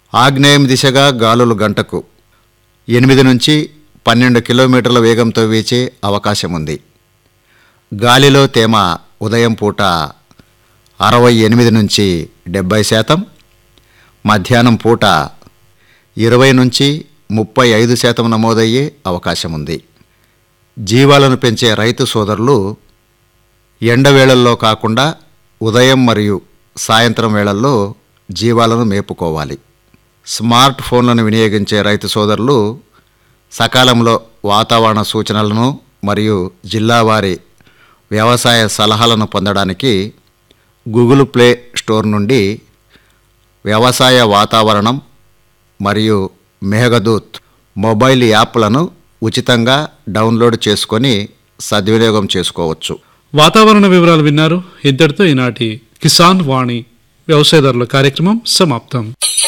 ఆగ్నేయం దిశగా గాలులు గంటకు ఎనిమిది నుంచి పన్నెండు కిలోమీటర్ల వేగంతో వీచే అవకాశం ఉంది గాలిలో తేమ ఉదయం పూట అరవై ఎనిమిది నుంచి డెబ్బై శాతం మధ్యాహ్నం పూట ఇరవై నుంచి ముప్పై ఐదు శాతం నమోదయ్యే అవకాశం ఉంది జీవాలను పెంచే రైతు సోదరులు ఎండవేళల్లో కాకుండా ఉదయం మరియు సాయంత్రం వేళల్లో జీవాలను మేపుకోవాలి స్మార్ట్ ఫోన్లను వినియోగించే రైతు సోదరులు సకాలంలో వాతావరణ సూచనలను మరియు జిల్లావారి వ్యవసాయ సలహాలను పొందడానికి గూగుల్ ప్లే స్టోర్ నుండి వ్యవసాయ వాతావరణం మరియు మేఘదూత్ మొబైల్ యాప్లను ఉచితంగా డౌన్లోడ్ చేసుకొని సద్వినియోగం చేసుకోవచ్చు వాతావరణ వివరాలు విన్నారు ఇంతటితో ఈనాటి కిసాన్ వాణి వ్యవసాయదారుల కార్యక్రమం సమాప్తం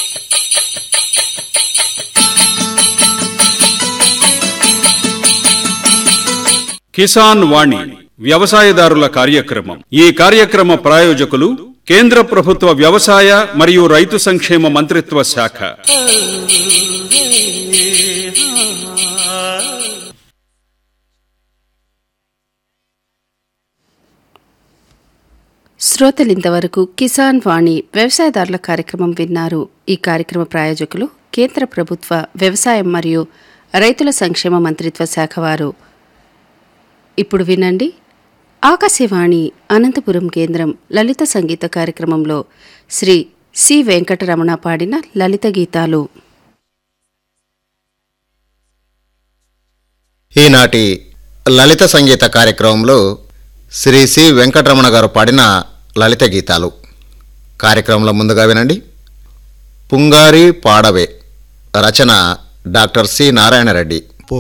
కిసాన్ వాణి వ్యవసాయదారుల కార్యక్రమం ఈ కార్యక్రమ ప్రాయోజకులు కేంద్ర ప్రభుత్వ వ్యవసాయ మరియు రైతు సంక్షేమ మంత్రిత్వ శాఖ శ్రోతలింతవరకు కిసాన్ వాణి వ్యవసాయదారుల కార్యక్రమం విన్నారు ఈ కార్యక్రమ ప్రాయోజకులు కేంద్ర ప్రభుత్వ వ్యవసాయం మరియు రైతుల సంక్షేమ మంత్రిత్వ శాఖ వారు ఇప్పుడు వినండి ఆకాశవాణి అనంతపురం కేంద్రం లలిత సంగీత కార్యక్రమంలో శ్రీ సి వెంకటరమణ పాడిన లలిత గీతాలు ఈనాటి లలిత సంగీత కార్యక్రమంలో శ్రీ సి వెంకటరమణ గారు పాడిన లలిత గీతాలు కార్యక్రమంలో ముందుగా వినండి పుంగారి పాడవే రచన డాక్టర్ సి నారాయణరెడ్డి